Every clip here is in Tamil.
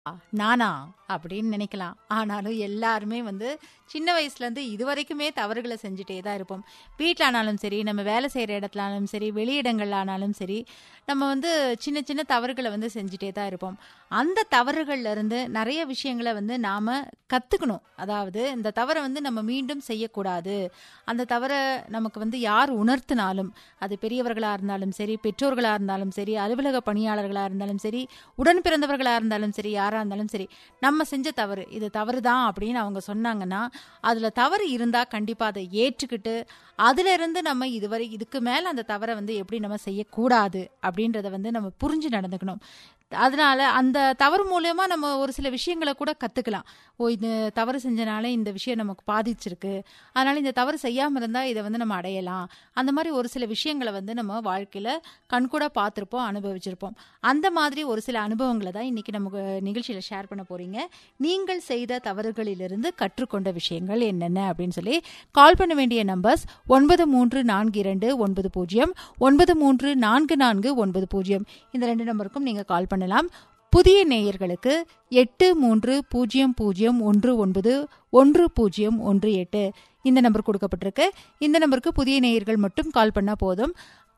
நானா அப்படின்னு நினைக்கலாம் ஆனாலும் எல்லாருமே வந்து சின்ன வயசுலேருந்து இது வரைக்குமே தவறுகளை செஞ்சுட்டே தான் இருப்போம் வீட்டில் ஆனாலும் சரி நம்ம வேலை செய்கிற இடத்துலானாலும் சரி வெளியிடங்கள்ல ஆனாலும் சரி நம்ம வந்து சின்ன சின்ன தவறுகளை வந்து செஞ்சுட்டே தான் இருப்போம் அந்த தவறுகள்ல இருந்து நிறைய விஷயங்களை வந்து நாம் கற்றுக்கணும் அதாவது இந்த தவறை வந்து நம்ம மீண்டும் செய்யக்கூடாது அந்த தவறை நமக்கு வந்து யார் உணர்த்தினாலும் அது பெரியவர்களாக இருந்தாலும் சரி பெற்றோர்களாக இருந்தாலும் சரி அலுவலக பணியாளர்களாக இருந்தாலும் சரி உடன் பிறந்தவர்களாக இருந்தாலும் சரி யாராக இருந்தாலும் சரி நம்ம செஞ்ச தவறு இது தவறு தான் அப்படின்னு அவங்க சொன்னாங்கன்னா அதில் தவறு இருந்தால் கண்டிப்பாக அதை ஏற்றுக்கிட்டு அதுல இருந்து நம்ம இதுவரை இதுக்கு மேலே அந்த தவறை வந்து எப்படி நம்ம செய்யக்கூடாது அப்படின்றத வந்து நம்ம புரிஞ்சு நடந்துக்கணும் அதனால அந்த தவறு மூலயமா நம்ம ஒரு சில விஷயங்களை கூட கற்றுக்கலாம் ஓ இது தவறு செஞ்சனால இந்த விஷயம் நமக்கு பாதிச்சிருக்கு அதனால இந்த தவறு செய்யாமல் இருந்தால் இதை வந்து நம்ம அடையலாம் அந்த மாதிரி ஒரு சில விஷயங்களை வந்து நம்ம வாழ்க்கையில் கண்கூட பார்த்துருப்போம் அனுபவிச்சிருப்போம் அந்த மாதிரி ஒரு சில அனுபவங்களை தான் இன்னைக்கு நமக்கு நிகழ்ச்சியில் ஷேர் பண்ண போறீங்க நீங்கள் செய்த தவறுகளிலிருந்து கற்றுக்கொண்ட விஷயங்கள் என்னென்ன அப்படின்னு சொல்லி கால் பண்ண வேண்டிய நம்பர்ஸ் ஒன்பது மூன்று நான்கு இரண்டு ஒன்பது பூஜ்ஜியம் ஒன்பது மூன்று நான்கு நான்கு ஒன்பது பூஜ்ஜியம் இந்த ரெண்டு நம்பருக்கும் நீங்கள் கால் பண்ணலாம் புதிய நேயர்களுக்கு எட்டு மூன்று பூஜ்ஜியம் பூஜ்ஜியம் ஒன்று ஒன்பது ஒன்று பூஜ்ஜியம் ஒன்று எட்டு இந்த நம்பர் கொடுக்கப்பட்டிருக்கு இந்த நம்பருக்கு புதிய நேயர்கள் மட்டும் கால் பண்ணால் போதும்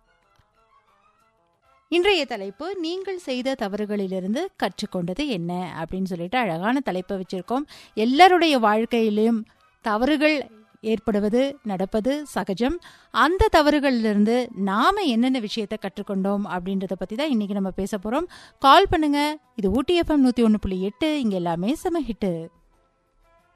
இன்றைய தலைப்பு நீங்கள் செய்த தவறுகளிலிருந்து கற்றுக்கொண்டது என்ன அப்படின்னு சொல்லிட்டு அழகான தலைப்பை வச்சிருக்கோம் எல்லாருடைய வாழ்க்கையிலும் தவறுகள் ஏற்படுவது நடப்பது சகஜம் அந்த தவறுகளிலிருந்து நாம என்னென்ன விஷயத்தை கற்றுக்கொண்டோம் அப்படின்றத பத்தி தான் இன்னைக்கு நம்ம பேச போறோம் கால் பண்ணுங்க இது ஊட்டி எஃப்எம் நூத்தி ஒன்று புள்ளி எட்டு இங்க எல்லாமே செம ஹிட்டு